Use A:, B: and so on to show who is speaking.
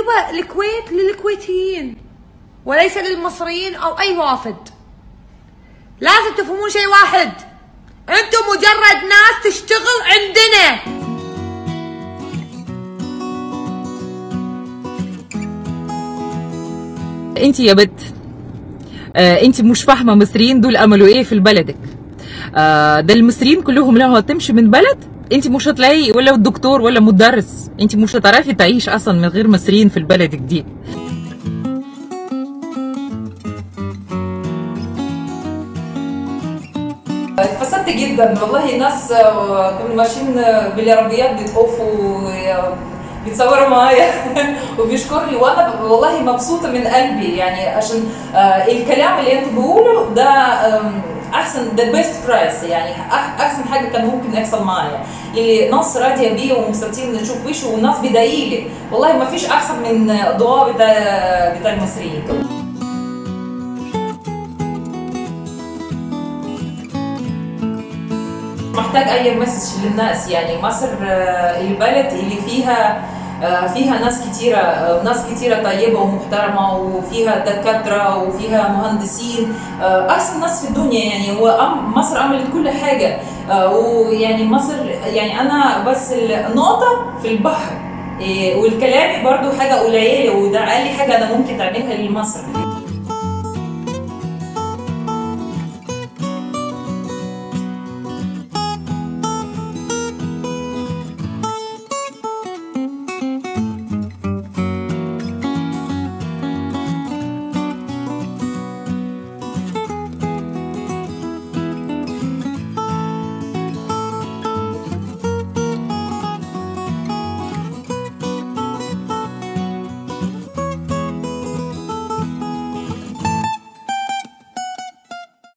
A: ايوه الكويت للكويتيين وليس للمصريين او اي وافد لازم تفهمون شيء واحد انتم مجرد ناس تشتغل عندنا
B: انت يا بت آه انت مش فاهمه مصريين دول عملوا ايه في بلدك آه ده المصريين كلهم لو هتمشي من بلد انت مش هتلاقي ولا دكتور ولا مدرس انت مش هتعرفي تعيش اصلا من غير مصريين في البلد دي
C: اتبسطت جدا والله الناس آه، كانوا ماشيين بالعربيات بيطوفوا آه، بيتصوروا معايا وبيشكروا لي وانا والله مبسوطه من قلبي يعني عشان آه، الكلام اللي انت بقوله ده آم، احسن ده بيست برايس يعني أح- احسن حاجه كان ممكن يحصل معايا اللي ناس راضيه بيه ومبسوطين نشوف وشه والناس بدعي لي والله ما فيش احسن من الدعاء بتاع بتاع المصريين محتاج اي مسج للناس يعني مصر آه، البلد اللي فيها آه، فيها ناس كتيرة آه، ناس كتيرة طيبة ومحترمة وفيها دكاترة وفيها مهندسين آه، أحسن ناس في الدنيا يعني هو أم- مصر عملت كل حاجة آه، ويعني مصر يعني أنا بس النقطة في البحر إيه، والكلامي برضو حاجة قليلة وده أقل حاجة أنا ممكن تعملها لمصر